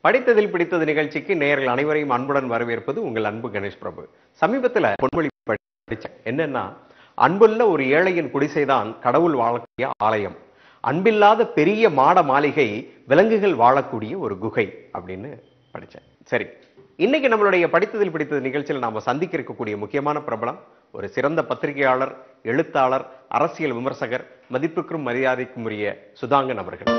படித்ததில் பிடித்தது நிகழ்ச்சிக்கு நேயர்கள் அனைவரையும் அன்புடன் வரவேற்பது உங்கள் அன்பு கணேஷ் பிரபு சமீபத்துல பொன்மொழி படிச்சேன் என்னன்னா அன்புள்ள ஒரு ஏழையின் குடிசைதான் கடவுள் வாழக்கூடிய ஆலயம் அன்பில்லாத பெரிய மாட மாளிகை விலங்குகள் வாழக்கூடிய ஒரு குகை அப்படின்னு படிச்சேன் சரி இன்னைக்கு நம்மளுடைய படித்ததில் பிடித்தது நிகழ்ச்சியில் நாம சந்திக்க இருக்கக்கூடிய முக்கியமான பிரபலம் ஒரு சிறந்த பத்திரிகையாளர் எழுத்தாளர் அரசியல் விமர்சகர் மதிப்புக்கும் மரியாதைக்கும் உரிய சுதாங்கன் அவர்கள்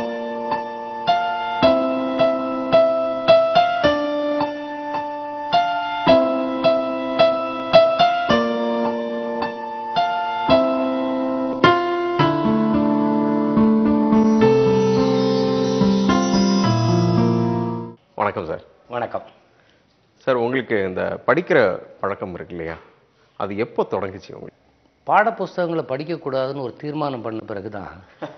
வணக்கம் சார் வணக்கம் சார் உங்களுக்கு இந்த படிக்கிற பழக்கம் இருக்கு இல்லையா அது எப்போ தொடங்குச்சு உங்களுக்கு பாட புஸ்தகங்களை படிக்கக்கூடாதுன்னு ஒரு தீர்மானம் பண்ண பிறகு தான்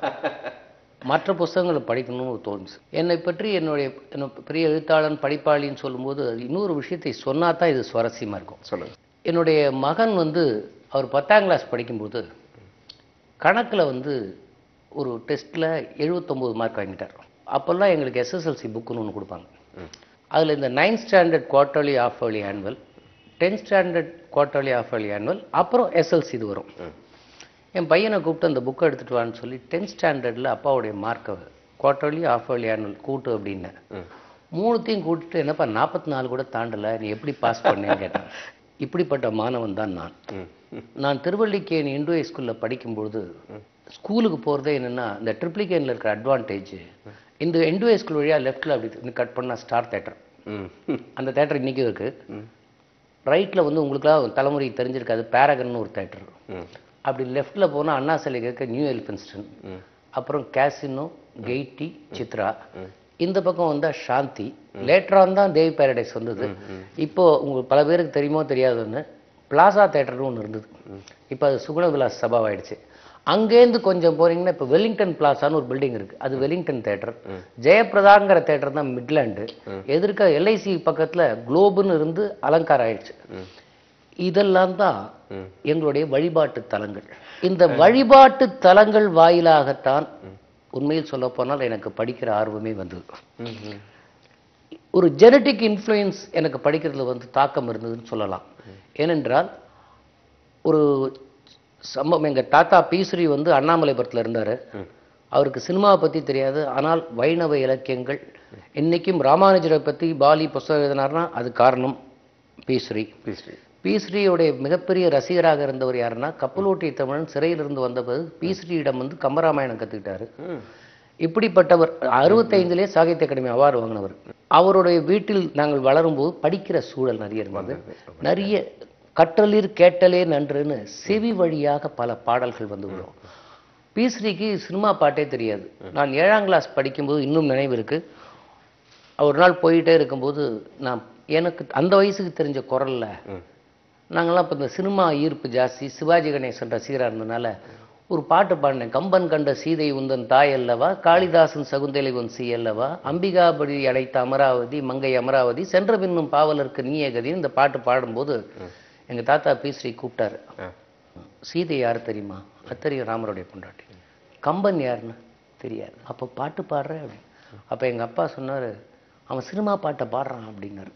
மற்ற புஸ்தகங்களை படிக்கணும்னு ஒரு தோணுச்சு என்னை பற்றி என்னுடைய என்ன பெரிய எழுத்தாளன் படிப்பாளின்னு சொல்லும்போது அது இன்னொரு விஷயத்தை சொன்னா தான் இது சுவாரஸ்யமாக இருக்கும் சொல்லுங்க என்னுடைய மகன் வந்து அவர் பத்தாம் கிளாஸ் படிக்கும்போது கணக்கில் வந்து ஒரு டெஸ்ட்டில் எழுபத்தொம்போது மார்க் வாங்கிட்டார் அப்போல்லாம் எங்களுக்கு எஸ்எஸ்எல்சி புக்குன்னு ஒன்று கொடுப்பாங்க அதில் இந்த ninth standard quarterly half yearly annual tenth standard quarterly half yearly annual அப்புறம் எஸ்எல்சி இது வரும் என் பையனை கூப்பிட்டு அந்த புக்கை எடுத்துட்டு வான்னு சொல்லி டென்த் ஸ்டாண்டர்டில் அப்பாவுடைய மார்க்கை குவார்டர்லி ஆஃப் ஏர்லி ஆனுவல் கூட்டு அப்படின்னேன் மூணுத்தையும் கூட்டிட்டு என்னப்பா நாற்பத்தி நாலு கூட தாண்டலை நீ எப்படி பாஸ் பண்ணேன்னு கேட்டான் இப்படிப்பட்ட மாணவன் தான் நான் நான் திருவள்ளிக்கேணி இண்டோ ஸ்கூலில் படிக்கும்பொழுது ஸ்கூலுக்கு போகிறதே என்னென்னா இந்த ட்ரிப்ளிகேனில் இருக்கிற அட்வான்டேஜ் இந்த இண்டோ ஸ்கூல் வழியாக லெஃப்ட்டில் அப்படி கட் பண்ணால் ஸ்டார் தேட்டர் ம் அந்த தேட்டர் இன்றைக்கும் இருக்குது ரைட்டில் வந்து உங்களுக்குலாம் தலைமுறை தெரிஞ்சிருக்காது பேரகன் ஒரு தேட்டர் ம் அப்படி லெஃப்ட்டில் போனால் அண்ணா சிலை இருக்க நியூ எலிஃபென்ஸ்டன் அப்புறம் கேசினோ கெய்டி சித்ரா இந்த பக்கம் வந்தால் சாந்தி லேட்டரான் தான் தேவி பேரடைஸ் வந்தது இப்போ உங்களுக்கு பல பேருக்கு தெரியுமோ தெரியாதுன்னு பிளாசா தேட்டர்னு ஒன்று இருந்தது இப்போ அது சுகுண விலாஸ் சபாவாயிடுச்சு அங்கேருந்து கொஞ்சம் போறீங்கன்னா இப்போ வெலிங்டன் பிளாசான்னு ஒரு பில்டிங் இருக்கு அது வெலிங்டன் தேட்டர் ஜெயபிரதாங்கிற தேட்டர் தான் மிட்லாண்டு எதிர்க்க எல்ஐசி பக்கத்துல குளோபுன்னு இருந்து அலங்காரம் ஆயிடுச்சு இதெல்லாம் தான் எங்களுடைய வழிபாட்டு தலங்கள் இந்த வழிபாட்டு தலங்கள் வாயிலாகத்தான் உண்மையில் சொல்ல போனால் எனக்கு படிக்கிற ஆர்வமே வந்தது ஒரு ஜெனட்டிக் இன்ஃப்ளூயன்ஸ் எனக்கு படிக்கிறதுல வந்து தாக்கம் இருந்ததுன்னு சொல்லலாம் ஏனென்றால் ஒரு சம்பவம் எங்க தாத்தா பீஸ்ரீ வந்து அண்ணாமலைபுரத்தில் இருந்தாரு அவருக்கு சினிமாவை பத்தி தெரியாது ஆனால் வைணவ இலக்கியங்கள் இன்னைக்கும் ராமானுஜரை பத்தி பாலி புஸ்தகம் எழுதினார்னா அது காரணம் பீஸ்ரீ பேசுறீங்க பீஸ்ரீயோடைய மிகப்பெரிய ரசிகராக இருந்தவர் யாருன்னா கப்பலோட்டிய தமிழன் சிறையிலிருந்து வந்தபோது பீஸ்ரீயிடம் வந்து கம்பராமாயணம் கத்துக்கிட்டாரு இப்படிப்பட்டவர் அறுபத்தைந்திலே சாகித்ய அகாடமி அவார்டு வாங்கினவர் அவருடைய வீட்டில் நாங்கள் வளரும்போது படிக்கிற சூழல் நிறைய இருந்தது நிறைய கற்றலிர் கேட்டலே நன்றுன்னு செவி வழியாக பல பாடல்கள் வந்து விடும் பீஸ்ரீக்கு சினிமா பாட்டே தெரியாது நான் ஏழாம் கிளாஸ் படிக்கும்போது இன்னும் நினைவு இருக்கு ஒரு நாள் போயிட்டே இருக்கும்போது நான் எனக்கு அந்த வயசுக்கு தெரிஞ்ச குரல்ல நாங்கெல்லாம் இப்போ இந்த சினிமா ஈர்ப்பு ஜாஸ்தி சிவாஜி கணேசன் ரசிகராக இருந்ததுனால ஒரு பாட்டு பாடினேன் கம்பன் கண்ட சீதை உந்தன் தாய் அல்லவா காளிதாசன் சகுந்தலை உன் சி அல்லவா அம்பிகாபடி அழைத்த அமராவதி மங்கை அமராவதி சென்ற பின்னும் பாவலருக்கு நீ கதின்னு இந்த பாட்டு பாடும்போது எங்க தாத்தா பீஸ்ரீ கூப்பிட்டாரு சீதை யார் தெரியுமா அது தெரியும் ராமருடைய பொண்டாட்டி கம்பன் யாருன்னு தெரியாது அப்போ பாட்டு பாடுற அப்படின்னு அப்போ எங்க அப்பா சொன்னாரு அவன் சினிமா பாட்டை பாடுறான் அப்படின்னாரு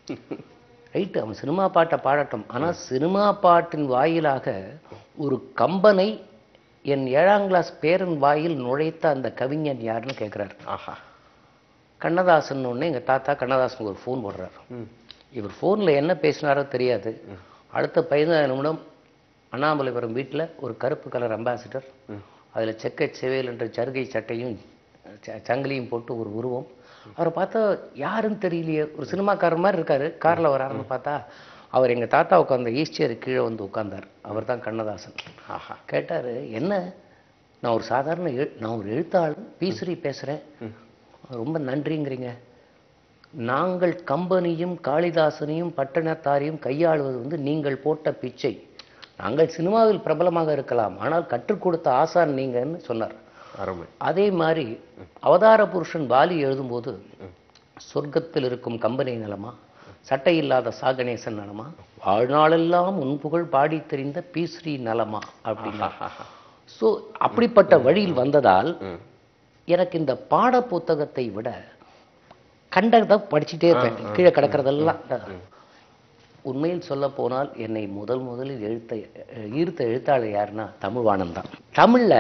ரைட்டு அவன் சினிமா பாட்டை பாடட்டும் ஆனா சினிமா பாட்டின் வாயிலாக ஒரு கம்பனை என் ஏழாம் கிளாஸ் பேரன் வாயில் நுழைத்த அந்த கவிஞன் யாருன்னு கேட்குறாரு ஆஹா கண்ணதாசன் ஒன்று எங்கள் தாத்தா கண்ணதாசனுக்கு ஒரு ஃபோன் போடுறாரு இவர் ஃபோனில் என்ன பேசினாரோ தெரியாது அடுத்த பதினாறு நிமிடம் அண்ணாமலைபுரம் வீட்டில் ஒரு கருப்பு கலர் அம்பாசிடர் அதில் செக்கை செவேல் என்ற சருகை சட்டையும் ச- சங்கிலியும் போட்டு ஒரு உருவம் அவரை பார்த்தா யாருன்னு தெரியலையே ஒரு சினிமாக்காரர் மாதிரி இருக்காரு காரில் வராருன்னு பார்த்தா அவர் எங்கள் தாத்தா உட்காந்த ஈஸ்டியர் கீழே வந்து உட்கார்ந்தார் அவர் தான் கண்ணதாசன் ஆஹா கேட்டார் என்ன நான் ஒரு சாதாரண எழு நான் ஒரு எழுத்தாளர் பீசுரி பேசுகிறேன் ரொம்ப நன்றிங்கிறீங்க நாங்கள் கம்பெனியும் காளிதாசனையும் பட்டணத்தாரையும் கையாளுவது வந்து நீங்கள் போட்ட பிச்சை நாங்கள் சினிமாவில் பிரபலமாக இருக்கலாம் ஆனால் கற்றுக் கொடுத்த ஆசான் நீங்கன்னு சொன்னார் அருமை அதே மாதிரி அவதார புருஷன் பாலி எழுதும்போது சொர்க்கத்தில் இருக்கும் கம்பெனி நலமா சட்டை இல்லாத சாகணேசன் நலமா வாழ்நாளெல்லாம் உன் புகழ் பாடி தெரிந்த பீஸ்ரீ நலமா அப்படின்னா ஸோ அப்படிப்பட்ட வழியில் வந்ததால் எனக்கு இந்த பாட புத்தகத்தை விட கண்டதை படிச்சுட்டே இருப்பேன் கீழே கிடக்கிறதெல்லாம் உண்மையில் சொல்ல போனால் என்னை முதல் முதலில் எழுத்த ஈர்த்த எழுத்தாளர் யாருன்னா தமிழ்வாணன் தான் தமிழ்ல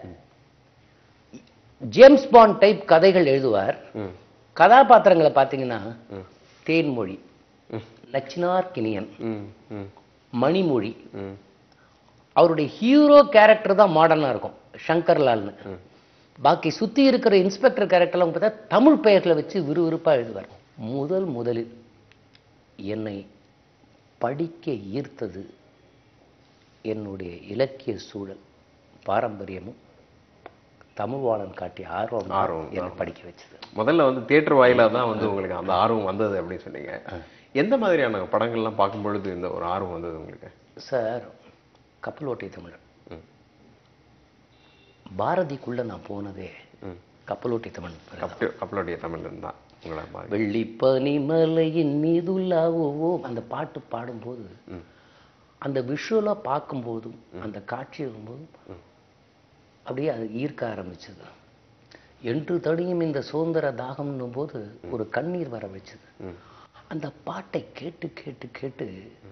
ஜேம்ஸ் பாண்ட் டைப் கதைகள் எழுதுவார் ம் கதாபாத்திரங்களை பார்த்தீங்கன்னா ம். தேன்மொழி ம். நச்சினார் கிணியன் ம் ம் மணிமொழி ம் அவருடைய ஹீரோ கேரக்டர் தான் மாடர்னா இருக்கும் சங்கர்லால்னு ம். பாக்கி சுத்தி இருக்கிற இன்ஸ்பெக்டர் கேரக்டர்லாம் பார்த்தா தமிழ் பெயர்களை வச்சு விறுவிறுப்பா எழுதுவார் முதல் முதலில் என்னை படிக்க ஈர்த்தது என்னுடைய இலக்கிய சூழல் பாரம்பரியமும் தமிழ்வாளன் காட்டிய ஆர்வம் தான் ஆர்வம் என்னை படிக்க வச்சது முதல்ல வந்து தியேட்டர் வாயிலா தான் வந்து உங்களுக்கு அந்த ஆர்வம் வந்தது அப்படின்னு சொன்னீங்க எந்த மாதிரியான படங்கள்லாம் பார்க்கும் பொழுது இந்த ஒரு ஆர்வம் வந்தது உங்களுக்கு சார் கப்பல் ஓட்டிய தமிழர் ம். பாரதிக்குள்ள நான் போனதே ம். கப்பல் ஓட்டிய தமிழ் கப்பல் கப்பலுடைய தமிழ் தான் உங்களை மாதிரி வெள்ளிப்பனி மலையின் மீதுலாவோ அந்த பாட்டு பாடும்போது ம். அந்த விஷுவலாக பார்க்கும்போதும் அந்த காட்சி வரும்போதும் அப்படியே அது ஈர்க்க ஆரம்பிச்சது என்று தடியும் இந்த சுதந்திர தாகம்னும் போது ஒரு கண்ணீர் வர வச்சது ம். அந்த பாட்டை கேட்டு கேட்டு கேட்டு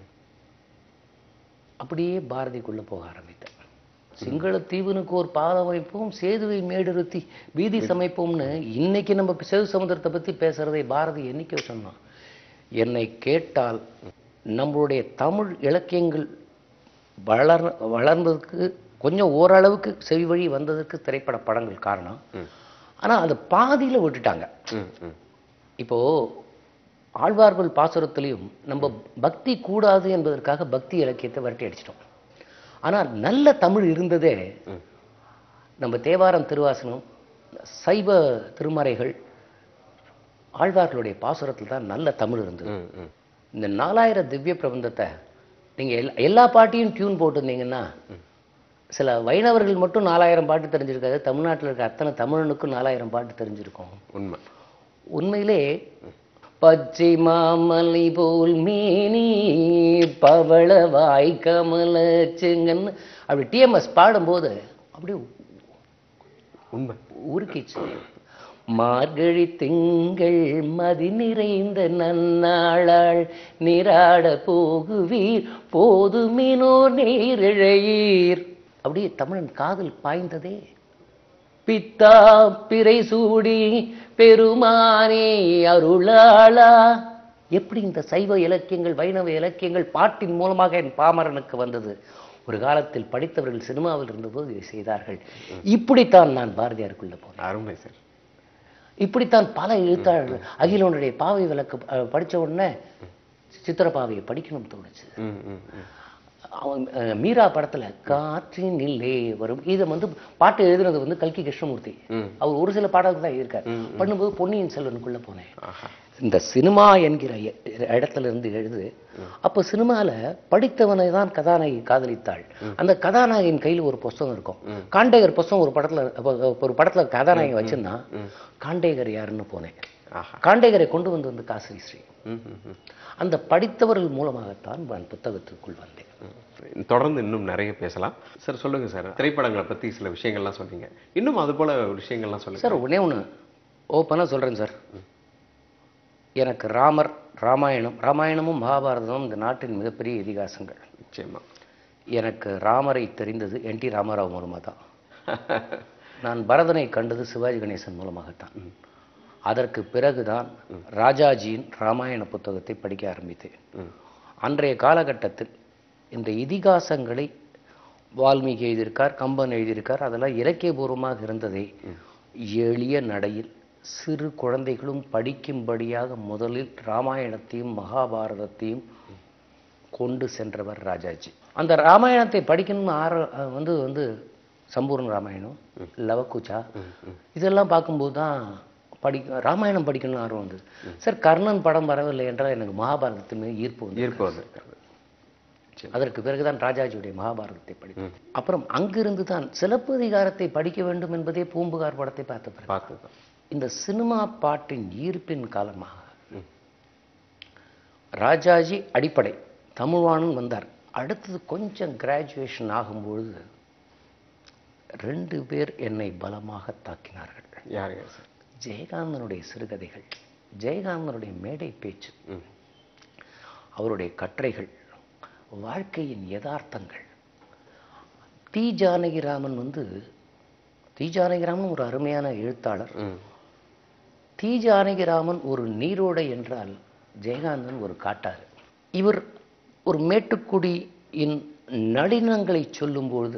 அப்படியே பாரதிக்குள்ள போக ஆரம்பித்தேன் சிங்கள தீவனுக்கு ஒரு பாலம் அமைப்போம் சேதுவை மேடிருத்தி வீதி சமைப்போம்னு இன்னைக்கு நம்ம சேது சமுத்திரத்தை பத்தி பேசுறதை பாரதி என்னைக்கோ சொன்னான் என்னை கேட்டால் நம்மளுடைய தமிழ் இலக்கியங்கள் வளர் வளர்ந்ததுக்கு கொஞ்சம் ஓரளவுக்கு செவி வழி வந்ததுக்கு திரைப்பட படங்கள் காரணம் ம். ஆனா அது பாதியில விட்டுட்டாங்க ம் ம் இப்போ ஆழ்வார்கள் பாசுரத்திலையும் நம்ம பக்தி கூடாது என்பதற்காக பக்தி இலக்கியத்தை விரட்டி அடிச்சிட்டோம் ஆனால் நல்ல தமிழ் இருந்ததே ம். நம்ம தேவாரம் திருவாசனம் சைவ திருமறைகள் ஆழ்வார்களுடைய பாசுரத்தில் தான் நல்ல தமிழ் இருந்தது ம் ம் இந்த நாலாயிரம் திவ்ய பிரபந்தத்தை நீங்க எல்லா எல்லா பாட்டையும் டியூன் போட்டிருந்தீங்கன்னா சில வைணவர்கள் மட்டும் நாலாயிரம் பாட்டு தெரிஞ்சிருக்காது தமிழ்நாட்டில் இருக்க அத்தனை தமிழனுக்கும் நாலாயிரம் பாட்டு தெரிஞ்சிருக்கும் உண்மை உண்மையிலே பச்சை மாமலை போல் மேனி பவளவாய் கமல செங்கன்னு அப்படி டிஎம்எஸ் பாடும்போது அப்படியே உண்மை உருக்கிச்சு மார்கழி திங்கள் மதி நிறைந்த நன்னாளாள் நீராட போகுவீர் போதுமினோ நீரிழையீர் அப்படியே தமிழன் காதல் பாய்ந்ததே பித்தா பிறை சூடி பெருமானே அருளாளா எப்படி இந்த சைவ இலக்கியங்கள் வைணவ இலக்கியங்கள் பாட்டின் மூலமாக என் பாமரனுக்கு வந்தது ஒரு காலத்தில் படித்தவர்கள் சினிமாவில் இருந்தபோது இதை செய்தார்கள் இப்படித்தான் நான் பாரதியாருக்குள்ள போனேன் அருமை சார் இப்படித்தான் பல எழுத்தாளர்கள் அகிலனுடைய பாவை விளக்கு அஹ், படிச்ச உடனே சித்திரப்பாவையை படிக்கணும்னு தோணுச்சு ம் ம் ம் அவன் அஹ், மீரா படத்துல காற்றினில்லே வரும் இதை வந்து பாட்டு எழுதுனது வந்து கல்கி கிருஷ்ணமூர்த்தி ம். அவர் ஒரு சில பாடல்கள் தான் இருக்கார் பண்ணும்போது பொன்னியின் செல்வனுக்குள்ள போனேன் ஆஹா இந்த சினிமா என்கிற இ- இடத்துல இருந்து எழுது அப்போ சினிமால படித்தவனை தான் கதாநாயகி காதலித்தாள் அந்த கதாநாயகின் கையில ஒரு புஸ்தகம் இருக்கும் காண்டேகர் புஸ்தகம் ஒரு படத்துல அப்ப- ஒரு படத்துல கதாநாயகி வச்சிருந்தா காண்டேகர் யாருன்னு போனேன் ஆஹா காண்டேகரை கொண்டு வந்து வந்து காசிரி ஸ்ரீ ம் ம் ம் அந்த படித்தவர்கள் மூலமாகத்தான் நான் புத்தகத்திற்குள் வந்தேன் ம். தொடர்ந்து இன்னும் நிறைய பேசலாம் சார் சொல்லுங்க சார் திரைப்படங்களை பத்தி சில விஷயங்கள்லாம் சொன்னீங்க இன்னும் அது போல விஷயங்கள்லாம் சொல்லுங்க சார் ஒண்ணே ஒன்று ஓப்பனாக சொல்கிறேன் சார் எனக்கு ராமர் ராமாயணம் ராமாயணமும் மகாபாரதமும் இந்த நாட்டின் மிகப்பெரிய இதிகாசங்கள் நிச்சயமா எனக்கு ராமரை தெரிந்தது என் டி ராமாராவ் மூலமாக தான் நான் பரதனை கண்டது சிவாஜி கணேசன் மூலமாகத்தான் அதற்கு பிறகுதான் ராஜாஜியின் ராமாயண புத்தகத்தை படிக்க ஆரம்பித்தேன் ம். அன்றைய காலகட்டத்தில் இந்த இதிகாசங்களை வால்மீகி எழுதியிருக்கார் கம்பன் எழுதியிருக்கார் அதெல்லாம் இலக்கியபூர்வமாக இருந்ததை எளிய நடையில் சிறு குழந்தைகளும் படிக்கும்படியாக முதலில் ராமாயணத்தையும் மகாபாரதத்தையும் கொண்டு சென்றவர் ராஜாஜி அந்த ராமாயணத்தை படிக்கணும்னு ஆர வந்து வந்து சம்பூர்ண ராமாயணம் லவக்குச்சா இதெல்லாம் பார்க்கும்போது தான் படி ராமாயணம் படிக்கணும்னு ஆர்வம் வந்தது சார் கர்ணன் படம் வரவில்லை என்றால் எனக்கு மகாபாரதத்தின் மீது ஈர்ப்பு வந்து ஈர்ப்பு வந்திருக்கிறது அதற்கு பிறகுதான் ராஜாஜியுடைய மகாபாரதத்தை படித்தேன் அப்புறம் அங்கிருந்து தான் சிலப்பதிகாரத்தை படிக்க வேண்டும் என்பதே பூம்புகார் படத்தை பார்த்த பிறகு பார்த்துதான் இந்த சினிமா பாட்டின் ஈர்ப்பின் காலமாக ராஜாஜி அடிப்படை தமிழ்வாணன் வந்தார் அடுத்தது கொஞ்சம் கிராஜுவேஷன் ஆகும்பொழுது ரெண்டு பேர் என்னை பலமாக தாக்கினார்கள் யார் யார் சார் ஜெயகாந்தனுடைய சிறுகதைகள் ஜெயகாந்தனுடைய மேடை பேச்சு ம். அவருடைய கட்டுரைகள் வாழ்க்கையின் யதார்த்தங்கள் டி ஜானகிராமன் வந்து டி ஜானகிராமன் ஒரு அருமையான எழுத்தாளர் ம். டி ஜானகிராமன் ஒரு நீரோடை என்றால் ஜெயகாந்தன் ஒரு காட்டாறு இவர் ஒரு மேட்டுக்குடியின் நளினங்களை சொல்லும்பொழுது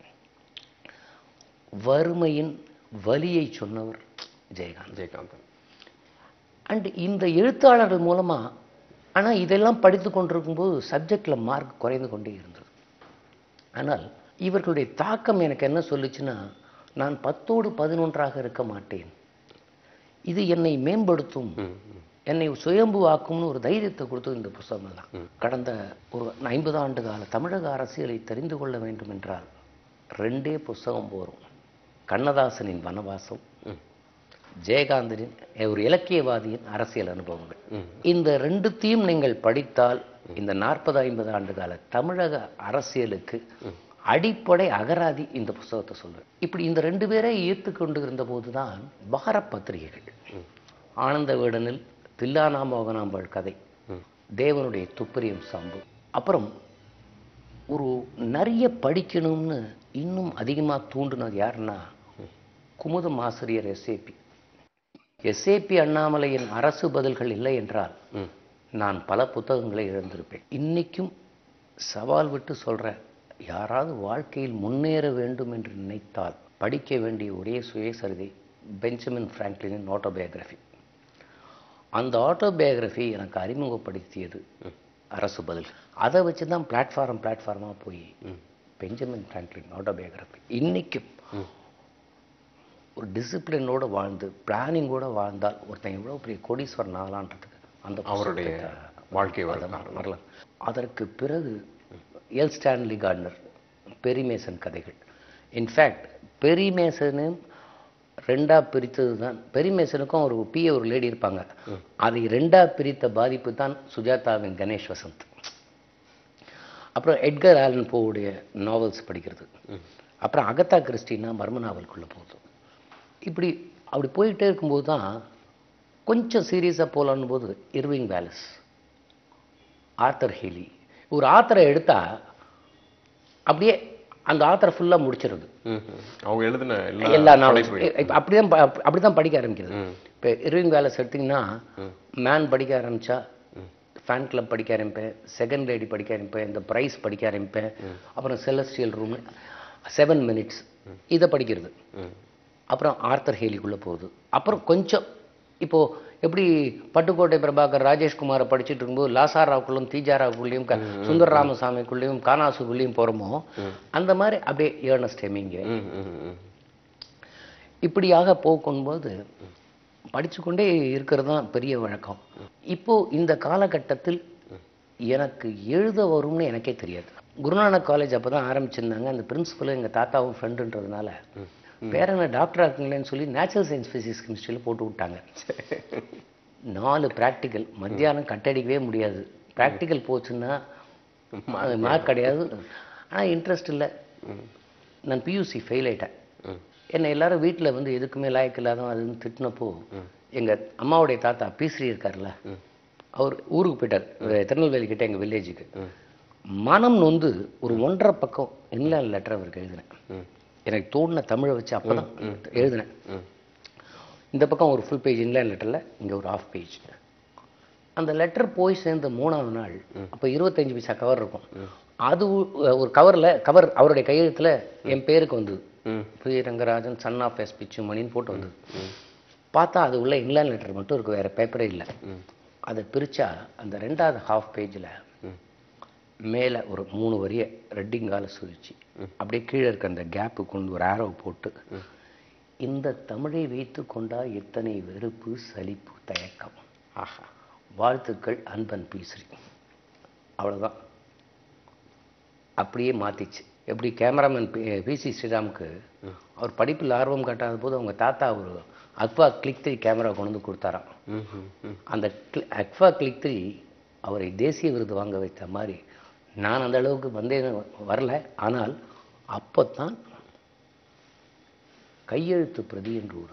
வறுமையின் வலியை சொன்னவர் ஜெயகாந்தன் ஜெயகாந்தன் அண்ட் இந்த எழுத்தாளர்கள் மூலமா ஆனா இதெல்லாம் படித்து கொண்டிருக்கும்போது சப்ஜெக்ட்ல மார்க் குறைந்து கொண்டே இருந்தது ஆனால் இவர்களுடைய தாக்கம் எனக்கு என்ன சொல்லுச்சுன்னா நான் பத்தோடு பதினொன்றாக இருக்க மாட்டேன் இது என்னை மேம்படுத்தும் ம். ம். என்னை சுயம்பு ஆக்கும்னு ஒரு தைரியத்தை கொடுத்தது இந்த புஸ்தகம் தான் கடந்த ஒரு ஐம்பது ஆண்டு கால தமிழக அரசியலை தெரிந்து கொள்ள வேண்டும் என்றால் ரெண்டே புஸ்தகம் போரும் கண்ணதாசனின் வனவாசம் ம். ஜெயகாந்தனின் ஒரு இலக்கியவாதியின் அரசியல் அனுபவங்கள் ம். இந்த ரெண்டுத்தையும் நீங்கள் படித்தால் இந்த நாற்பது ஐம்பது ஆண்டு கால தமிழக அரசியலுக்கு அடிப்படை அகராதி இந்த புஸ்தகத்தை சொல்றேன் இப்படி இந்த ரெண்டு பேரை ஈர்த்து கொண்டு இருந்த போதுதான் பார பத்திரிகைகள் ஆனந்த வீடனில் தில்லானா மோகனாம்பாள் கதை ம். தேவனுடைய துப்பரியம் சம்பு அப்புறம் ஒரு நிறைய படிக்கணும்னு இன்னும் அதிகமாக தூண்டுனது யாருன்னா குமுதம் ஆசிரியர் எஸ்ஏபி எஸ்ஏபி அண்ணாமலையின் அரசு பதில்கள் இல்லை என்றால் ம். நான் பல புத்தகங்களை இழந்திருப்பேன் இன்னைக்கும் சவால் விட்டு சொல்றேன் யாராவது வாழ்க்கையில் முன்னேற வேண்டும் என்று நினைத்தால் படிக்க வேண்டிய ஒரே சுயசரிதை பெஞ்சமின் பிராங்க்லினின் ஆட்டோபயோகிராஃபி அந்த ஆட்டோபயோகிராஃபி எனக்கு அறிமுகப்படுத்தியது அரசு பதில் அதை வச்சு தான் பிளாட்ஃபார்ம் பிளாட்ஃபார்மாக போய் பெஞ்சமின் பிராங்க்லின் ஆட்டோபயோகிராஃபி இன்னைக்கும் ஒரு டிசிப்ளினோட வாழ்ந்து பிளானிங்கோட வாழ்ந்தால் ஒருத்தன் எவ்வளோ பெரிய கோடீஸ்வரன் ஆகலான்றதுக்கு அந்த அவருடைய புத்தகத்தை வாழ்க்கை அதை வரலாறு வரலாம் அதற்கு பிறகு எல் ஸ்டான்லி கார்ட்னர் பெரிமேசன் கதைகள் இன்ஃபேக்ட் பெரிமேசனும் ரெண்டா பிரித்தது தான் பெரிமேசனுக்கும் ஒரு பிஏ ஒரு லேடி இருப்பாங்க அதை ரெண்டா பிரித்த பாதிப்பு தான் சுஜாதாவின் கணேஷ் வசந்த் அப்புறம் எட்கர் ஆலன் போவுடைய நாவல்ஸ் படிக்கிறது அப்புறம் அகத்தா கிறிஸ்டினா மர்ம நாவலுக்குள்ள போகுது இப்படி அப்படி போயிட்டே இருக்கும்போது தான் கொஞ்சம் சீரியஸாக போகலான்னு போது இர்விங் வேலஸ் ஆத்தர் ஹீலி ஒரு ஆத்தரை எடுத்தா அப்படியே அந்த ஆத்தரை ஃபுல்லாக முடிச்சிருது ம். ம். அவங்க எழுதின எல்லா எல்லா நாவல்ஸ் படைப்புகளும். அப்படிதான் ப- அப்படிதான் படிக்க ஆரம்பிக்கிறது ம். இப்போ இர்விங் வேலஸ் எடுத்தீங்கன்னா மேன் படிக்க ஆரம்பிச்சா ஃபேன் கிளப் படிக்க ஆரம்பிப்பேன் செகண்ட் லேடி படிக்க ஆரம்பிப்பேன் இந்த பிரைஸ் படிக்க ஆரம்பிப்பேன் அப்புறம் செலஸ்டியல் ரூம் செவன் மினிட்ஸ் இதை படிக்கிறது ம். அப்புறம் ஆர்த்தர் ஹேலிக்குள்ளே போகுது அப்புறம் கொஞ்சம் இப்போ எப்படி பட்டுக்கோட்டை பிரபாகர் ராஜேஷ்குமாரை படிச்சுட்டு இருக்கும்போது லாசாராவுக்குள்ளும் தீஜாராவுக்குள்ளேயும் க- சுந்தர ராமசாமிக்குள்ளேயும் கானாசுக்குள்ளேயும் போகிறோமோ அந்த மாதிரி அப்படியே ஏர்னஸ்ட் ஹெமிங்க ம். ம். ம். இப்படியாக போகும்போது படிச்சுக்கொண்டே இருக்கிறது தான் பெரிய வழக்கம் இப்போ இந்த காலகட்டத்தில் எனக்கு எழுத வரும்னு எனக்கே தெரியாது குருநானக் காலேஜ் அப்போ தான் ஆரம்பிச்சிருந்தாங்க அந்த பிரின்சிபலும் எங்கள் தாத்தாவும் ஃப்ரெண்டுன்றதுனால பேரனை டாக்டர் ஆக்குங்களேன்னு சொல்லி நேச்சுரல் சயின்ஸ் ஃபிசிக்ஸ் கெமிஸ்ட்ரியில் போட்டு விட்டாங்க நாலு ப்ராக்டிக்கல் மத்தியானம் கட்டடிக்கவே முடியாது ப்ராக்டிக்கல் போச்சுன்னா அது மார்க் கிடையாது ஆனால் இன்ட்ரெஸ்ட் இல்லை நான் பியூசி ஃபெயில் ஆயிட்டேன் ம். என்னை எல்லாரும் வீட்டில் வந்து எதுக்குமே லாயக்கு இல்லாதவன் அதுன்னு திட்டினப்போ எங்கள் அம்மாவுடைய தாத்தா பீஸ்ரீ இருக்கார்ல அவர் ஊருக்கு போயிட்டார் திருநெல்வேலி கிட்ட எங்கள் வில்லேஜுக்கு மனம் நொந்து ஒரு ஒன்றரை பக்கம் இன்லேண்ட் லெட்டர் அவருக்கு எழுதினேன் ம். எனக்கு தோணுன தமிழை வச்சு அப்போ தான் எழுதினேன் ம். இந்த பக்கம் ஒரு ஃபுல் பேஜ் இன்லேண்ட் லெட்டரில் இங்கே ஒரு ஆஃப் பேஜ் அந்த லெட்டர் போய் சேர்ந்த மூணாவது நாள் அப்போ இருபத்தஞ்சு பைசா கவர் இருக்கும் அது உ- ஒரு கவரில் கவர் அவருடைய கையெழுத்தில் என் பேருக்கு வந்தது ம். P Rangarajan son of S பிச்சுமணின்னு போட்டு வந்தது பார்த்தா அது உள்ள இன்லேண்ட் லெட்டர் மட்டும் இருக்கு வேற பேப்பரே இல்லை அதை பிரிச்சா அந்த ரெண்டாவது ஹாஃப் பேஜில் மேலே ஒரு மூணு வரிய ரெட்டிங்கால சுழிச்சு அப்படியே கீழே இருக்க அந்த கேப்பு கொண்டு ஒரு ஆரோ போட்டு இந்த தமிழை வைத்து கொண்டா எத்தனை வெறுப்பு சலிப்பு தயக்கம் ஆஹா வாழ்த்துக்கள் அன்பன் பீஸ்ரீ அவ்வளவுதான் அப்படியே மாத்திச்சு எப்படி கேமராமேன் பிசி ஸ்ரீராமுக்கு அவர் படிப்பில் ஆர்வம் காட்டாத போது அவங்க தாத்தா ஒரு அக்வா கிளிக் த்ரீ கேமரா கொண்டு வந்து கொடுத்தாராம் ம். ம். ம். அந்த cli- அக்வா கிளிக் த்ரீ அவரை தேசிய விருது வாங்க வைத்த மாதிரி நான் அந்த அளவுக்கு வந்தேன் வரல ஆனால் அப்போத்தான் கையெழுத்து பிரதி என்று ஒரு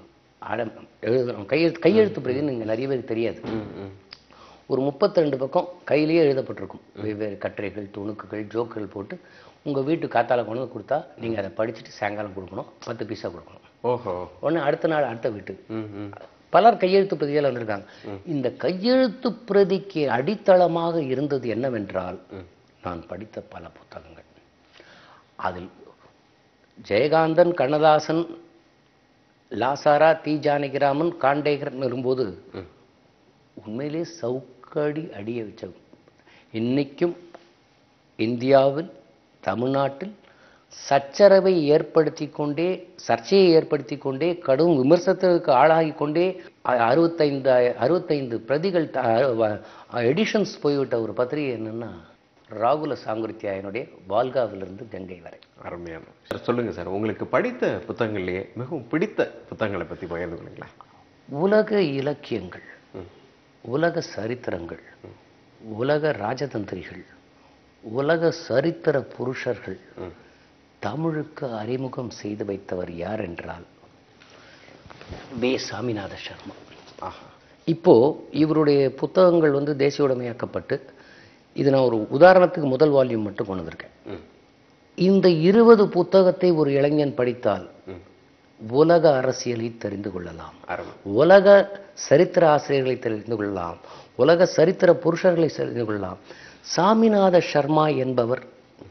அடம் எழுதுறோம் கையெழுத்து கையெழுத்து பிரதி நீங்கள் நிறைய பேருக்கு தெரியாது ம், ம். ஒரு 32 பக்கம் கையிலேயே எழுதப்பட்டிருக்கும் வெவ்வேறு கட்டுரைகள் துணுக்குகள் ஜோக்குகள் போட்டு உங்கள் வீட்டு காத்தால கொண்டு வந்து கொடுத்தா நீங்கள் அதை படிச்சுட்டு சாயங்காலம் கொடுக்கணும் பத்து பைசா கொடுக்கணும் ஓஹோ உடனே அடுத்த நாள் அடுத்த வீட்டுக்கு ம், ம். பலர் கையெழுத்து பிரதிகள் வந்திருக்காங்க இந்த கையெழுத்து பிரதிக்கு அடித்தளமாக இருந்தது என்னவென்றால் நான் படித்த பல புத்தகங்கள் அதில் ஜெயகாந்தன் கண்ணதாசன் லாசாரா தி ஜானகிராமன் காண்டேகர் வரும்போது உண்மையிலே சவுக்கடி அடிய வச்ச இன்னைக்கும் இந்தியாவில் தமிழ்நாட்டில் சச்சரவை ஏற்படுத்தி கொண்டே சர்ச்சையை ஏற்படுத்தி கொண்டே கடும் விமர்சனத்திற்கு ஆளாகி கொண்டே அ- அறுபத்தைந்து அறுபத்தைந்து பிரதிகள் எடிஷன்ஸ் போய்விட்ட ஒரு பத்திரிகை என்னன்னா ராகுல சாங்குரித்தியாயனுடைய வால்காவிலிருந்து கங்கை வரை அருமையான சார் சொல்லுங்க சார் உங்களுக்கு படித்த புத்தகங்கள்லயே மிகவும் பிடித்த புத்தகங்களை பத்தி பகிர்ந்து கொள்ளுங்களேன் உலக இலக்கியங்கள் உலக சரித்திரங்கள் உலக ராஜதந்திரிகள் உலக சரித்திர புருஷர்கள் தமிழுக்கு அறிமுகம் செய்து வைத்தவர் யார் என்றால் வே சாமிநாத சர்மா ஆஹா இப்போ இவருடைய புத்தகங்கள் வந்து தேசிய உடைமையாக்கப்பட்டு இது நான் ஒரு உதாரணத்துக்கு முதல் வால்யூம் மட்டும் கொண்டு வந்திருக்கேன் ம். இந்த இருபது புத்தகத்தை ஒரு இளைஞன் படித்தால் ம். உலக அரசியலை தெரிந்து கொள்ளலாம் அருமை உலக சரித்திர ஆசிரியர்களை தெரிந்து கொள்ளலாம் உலக சரித்திர புருஷர்களை தெரிந்து கொள்ளலாம் சாமிநாத சர்மா என்பவர்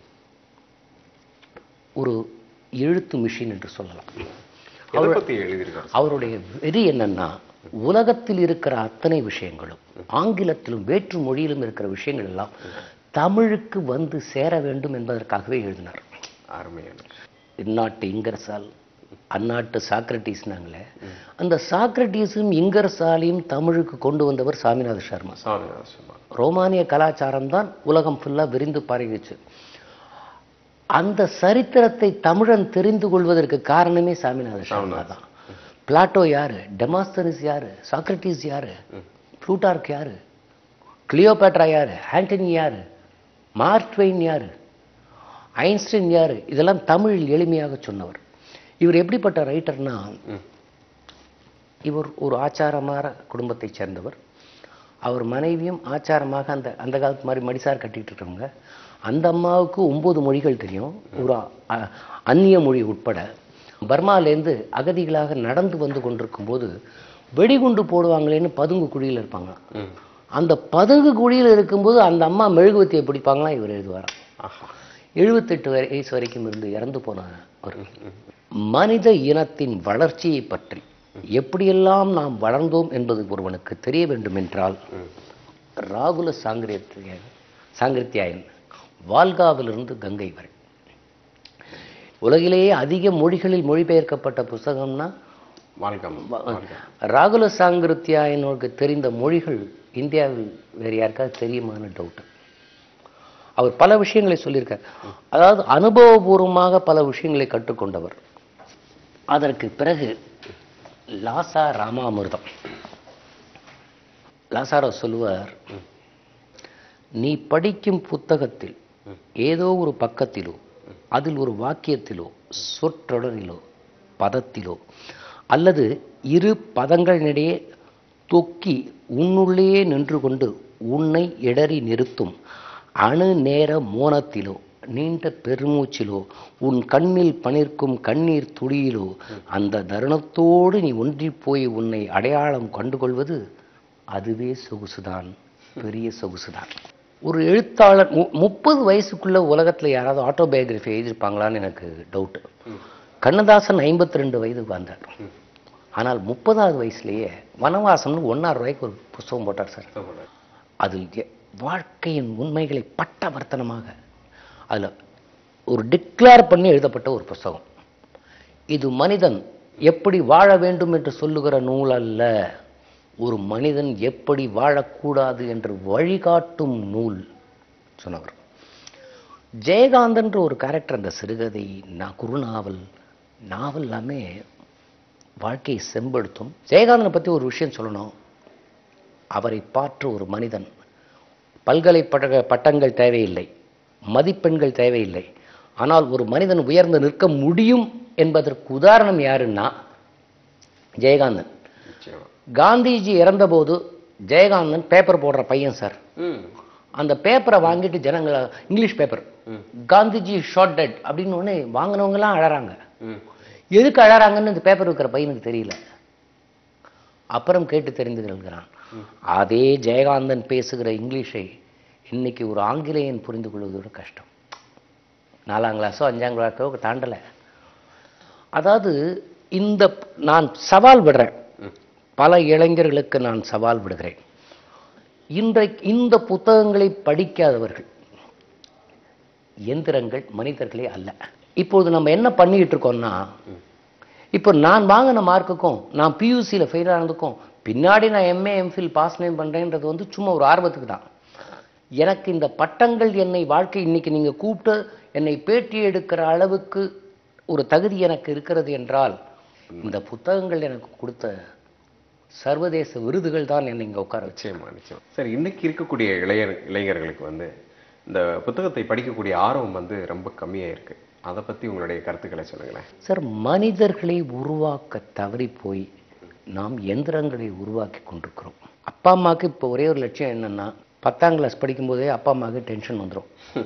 ஒரு எழுத்து மிஷின் என்று சொல்லலாம் எதை பத்தி எழுதியிருக்காரு அவருடைய வெறி என்னன்னா உலகத்தில் இருக்கிற அத்தனை விஷயங்களும் ஆங்கிலத்திலும் வேற்று மொழியிலும் இருக்கிற விஷயங்கள் எல்லாம் தமிழுக்கு வந்து சேர வேண்டும் என்பதற்காகவே எழுதினார் அருமையான இந்நாட்டு இங்கரசால் அந்நாட்டு சாக்ரட்டிஸ்னாங்களே அந்த சாக்ரட்டிஸும் இங்கரசாலையும் தமிழுக்கு கொண்டு வந்தவர் சாமிநாத சர்மா சாமிநாத சர்மா ரோமானிய கலாச்சாரம் தான் உலகம் ஃபுல்லா விரிந்து பரவிச்சு அந்த சரித்திரத்தை தமிழன் தெரிந்து கொள்வதற்கு காரணமே சாமிநாத சர்மா தான் பிளாட்டோ யாரு டெமாஸ்தனிஸ் யாரு சாக்ரட்டிஸ் யாரு ப்ளூட்டார்க் யாரு கிளியோபேட்ரா யாரு ஆண்டனி யாரு மார்க்ட்வெயின் யாரு ஐன்ஸ்டைன் யாரு இதெல்லாம் தமிழில் எளிமையாக சொன்னவர் இவர் எப்படிப்பட்ட ரைட்டர்னா இவர் ஒரு ஆச்சாரமான குடும்பத்தைச் சேர்ந்தவர் அவர் மனைவியும் ஆச்சாரமாக அந்த அந்த காலத்து மாதிரி மடிசார் கட்டிட்டு இருக்கவங்க அந்த அம்மாவுக்கு ஒன்பது மொழிகள் தெரியும் ஒரு அ- அந்நிய மொழி உட்பட பர்மாலேருந்து அகதிகளாக நடந்து வந்து கொண்டிருக்கும் போது வெடிகுண்டு போடுவாங்களேன்னு பதுங்கு குழியில் இருப்பாங்க ம் அந்த பதுங்கு குழியில் இருக்கும்போது அந்த அம்மா மெழுகுவத்தியை பிடிப்பாங்களாம் இவர் எழுதுவாராம் ஆஹா எழுபத்தெட்டு வயசு வரைக்கும் இருந்து இறந்து போன ஒரு மனித இனத்தின் வளர்ச்சியை பற்றி எப்படியெல்லாம் நாம் வளர்ந்தோம் என்பது ஒருவனுக்கு தெரிய வேண்டும் என்றால் ராகுல சாங்கிரியத்தியாயன் சாங்கிருத்தியாயன் வால்காவிலிருந்து கங்கை வரை உலகிலேயே அதிக மொழிகளில் மொழிபெயர்க்கப்பட்ட புஸ்தகம்னா வாழ்கம் ராகுல சாங்கிருத்தியாயனுக்கு தெரிந்த மொழிகள் இந்தியாவில் வேறு யாருக்காவது தெரியுமான டவுட் அவர் பல விஷயங்களை சொல்லியிருக்கார் அதாவது அனுபவபூர்வமாக பல விஷயங்களை கற்றுக்கொண்டவர் அதற்கு பிறகு லாசா ராமாமிர்தம் லாசாரோ சொல்லுவார் நீ படிக்கும் புத்தகத்தில் ஏதோ ஒரு பக்கத்திலோ அதில் ஒரு வாக்கியத்திலோ சொற்றொடரிலோ பதத்திலோ அல்லது இரு பதங்களினிடையே தொக்கி உன்னுள்ளேயே நின்று கொண்டு உன்னை இடறி நிறுத்தும் அணு நேர மோனத்திலோ நீண்ட பெருமூச்சிலோ உன் கண்ணில் பனிர்க்கும் கண்ணீர் துளியிலோ அந்த தருணத்தோடு நீ ஒன்றிப் போய் உன்னை அடையாளம் கண்டுகொள்வது அதுவே சொகுசுதான் பெரிய சொகுசுதான் ஒரு எழுத்தாளர் மு- முப்பது வயசுக்குள்ள உலகத்துல யாராவது ஆட்டோபயோகிராஃபி எழுதியிருப்பாங்களான்னு எனக்கு டவுட் கண்ணதாசன் 52 ரெண்டு வயதுக்கு வந்தார் ஆனால் முப்பதாவது வயசுலயே வனவாசம்னு ஒன்னாறு ரூபாய்க்கு ஒரு புஸ்தகம் போட்டார் சார் அதில் எ- வாழ்க்கையின் உண்மைகளை பட்டவர்த்தனமாக அதுல ஒரு டிக்ளேர் பண்ணி எழுதப்பட்ட ஒரு புஸ்தகம் இது மனிதன் எப்படி வாழ வேண்டும் என்று சொல்லுகிற நூல் அல்ல ஒரு மனிதன் எப்படி வாழக்கூடாது என்று வழிகாட்டும் நூல் சொன்னவர் ஜெயகாந்தன்ற ஒரு கேரக்டர் அந்த சிறுகதை நான் குறுநாவல் நாவல் எல்லாமே வாழ்க்கையை செம்படுத்தும் ஜெயகாந்தனை பற்றி ஒரு விஷயம் சொல்லணும் அவரை பார்த்த ஒரு மனிதன் பல்கலைப்பழக பட்டங்கள் தேவையில்லை மதிப்பெண்கள் தேவையில்லை ஆனால் ஒரு மனிதன் உயர்ந்து நிற்க முடியும் என்பதற்கு உதாரணம் யாருன்னா ஜெயகாந்தன் நிச்சயமா காந்திஜி இறந்தபோது ஜெயகாந்தன் பேப்பர் போடுற பையன் சார் ம் அந்த பேப்பரை வாங்கிட்டு ஜனங்களை English paper Gandhiji shot dead அப்படின்னு ஒன்று வாங்கினவங்கலாம் அழறாங்க ம் எதுக்கு அழறாங்கன்னு இந்த பேப்பர் விற்கிற பையனுக்கு தெரியல அப்புறம் கேட்டு தெரிந்து கொள்கிறான் அதே ஜெயகாந்தன் பேசுகிற இங்கிலீஷை இன்னைக்கு ஒரு ஆங்கிலேயன் புரிந்து கொள்வதோட கஷ்டம் நாலாம் கிளாஸோ அஞ்சாம் கிளாஸோ தாண்டலை அதாவது இந்த நான் சவால் விடுறேன் பல இளைஞர்களுக்கு நான் சவால் விடுகிறேன் இன்றைக்கு இந்த புத்தகங்களை படிக்காதவர்கள் எந்திரங்கள் மனிதர்களே அல்ல இப்போது நம்ம என்ன பண்ணிக்கிட்டு இருக்கோம்னா இப்போ நான் வாங்கின மார்க்குக்கும் நான் பியூசியில் ஃபெயில் ஆனதுக்கும் பின்னாடி நான் எம்ஏ எம்ஃபில் பாஸ் நேம் பண்ணுறேன்றது வந்து சும்மா ஒரு ஆர்வத்துக்கு தான் எனக்கு இந்த பட்டங்கள் என்னை வாழ்க்கை இன்னைக்கு நீங்கள் கூப்பிட்டு என்னை பேட்டி எடுக்கிற அளவுக்கு ஒரு தகுதி எனக்கு இருக்கிறது என்றால் இந்த புத்தகங்கள் எனக்கு கொடுத்த சர்வதேச விருதுகள் தான் என்னை இங்கே உட்கார வச்சு நிச்சயமா நிச்சயம் சரி இன்னைக்கு இருக்கக்கூடிய இளைஞர் இளைஞர்களுக்கு வந்து இந்த புத்தகத்தை படிக்கக்கூடிய ஆர்வம் வந்து ரொம்ப கம்மியா இருக்கு அதை பத்தி உங்களுடைய கருத்துக்களை சொல்லுங்களேன் சார் மனிதர்களை உருவாக்க தவறி போய் நாம் எந்திரங்களை உருவாக்கி கொண்டிருக்கிறோம் அப்பா அம்மாவுக்கு இப்போ ஒரே ஒரு லட்சியம் என்னன்னா பத்தாம் கிளாஸ் படிக்கும்போதே அப்பா அம்மாவுக்கு டென்ஷன் வந்துடும்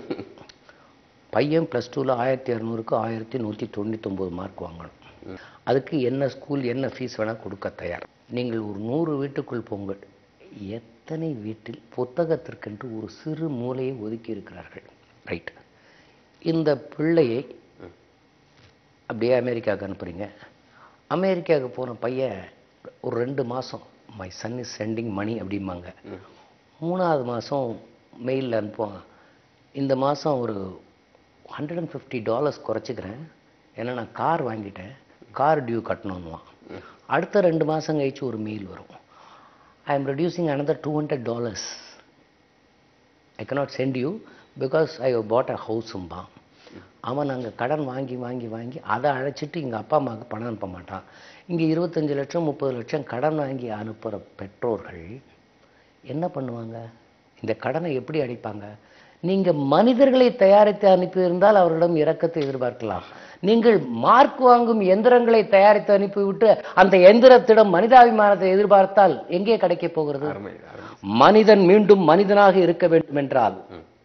பையன் ப்ளஸ் டூவில் ஆயிரத்தி இரநூறுக்கு ஆயிரத்தி நூற்றி தொண்ணூத்தொம்பது மார்க் வாங்கணும் அதுக்கு என்ன ஸ்கூல் என்ன ஃபீஸ் வேணால் கொடுக்க தயார் நீங்கள் ஒரு நூறு வீட்டுக்குள் போங்கள் எத்தனை வீட்டில் புத்தகத்திற்கென்று ஒரு சிறு மூலையை ஒதுக்கி இருக்கிறார்கள் ரைட் இந்த பிள்ளையை அப்படியே அமெரிக்காவுக்கு அனுப்புறீங்க அமெரிக்காவுக்கு போன பையன் ஒரு ரெண்டு மாதம் my son is sending money அப்படிம்பாங்க மூணாவது மாதம் மெயிலில் அனுப்புவாங்க இந்த மாதம் ஒரு ஹண்ட்ரட் அண்ட் ஃபிஃப்டி டாலர்ஸ் குறைச்சிக்கிறேன் ஏன்னா நான் கார் வாங்கிட்டேன் கார் டியூ கட்டணுன்னுவான் அடுத்த ரெண்டு மாதம் கழிச்சு ஒரு மெயில் வரும் I am reducing another two hundred dollars I cannot send you because I bought a ஹவுஸும்பான் அவன் அங்கே கடன் வாங்கி வாங்கி வாங்கி அதை அழைச்சிட்டு இங்கே அப்பா அம்மாவுக்கு பணம் அனுப்ப மாட்டான் இங்கே இருபத்தஞ்சு லட்சம் முப்பது லட்சம் கடன் வாங்கி அனுப்புகிற பெற்றோர்கள் என்ன பண்ணுவாங்க இந்த கடனை எப்படி அடைப்பாங்க நீங்கள் மனிதர்களை தயாரித்து அனுப்பியிருந்தால் அவர்களிடம் இரக்கத்தை எதிர்பார்க்கலாம் நீங்கள் மார்க் வாங்கும் எந்திரங்களை தயாரித்து அனுப்பிவிட்டு அந்த எந்திரத்திடம் மனிதாபிமானத்தை எதிர்பார்த்தால் எங்கே கிடைக்கப் போகிறது அருமை அருமை மனிதன் மீண்டும் மனிதனாக இருக்க வேண்டும் என்றால்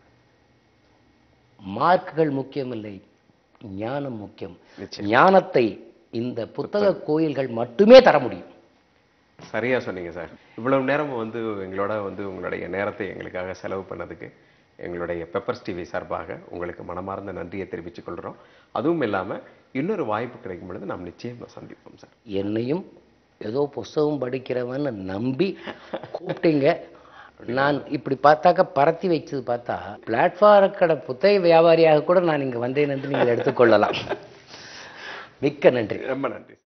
மார்க்குகள் முக்கியமில்லை ஞானம் முக்கியம் நிச்சயம். ஞானத்தை இந்த புத்தக கோயில்கள் மட்டுமே தர முடியும் சரியா சொன்னீங்க சார் இவ்வளவு நேரம் வந்து எங்களோட வந்து உங்களுடைய நேரத்தை எங்களுக்காக செலவு பண்ணதுக்கு எங்களுடைய பெப்பர்ஸ் டிவி சார்பாக உங்களுக்கு மனமார்ந்த நன்றியை தெரிவித்துக் கொள்கிறோம் அதுவும் இல்லாம இன்னொரு வாய்ப்பு கிடைக்கும் பொழுது நாம் நிச்சயம் சந்திப்போம் சார் என்னையும் ஏதோ புஸ்தகம் படிக்கிறவன் நம்பி கூப்பிட்டீங்க நான் இப்படி பார்த்தாக்க பரத்தி வச்சது பார்த்தா பிளாட்ஃபார்ம் கடை புத்தக வியாபாரியாக கூட நான் இங்க வந்தேன் என்று நீங்கள் எடுத்துக்கொள்ளலாம் மிக்க நன்றி ரொம்ப நன்றி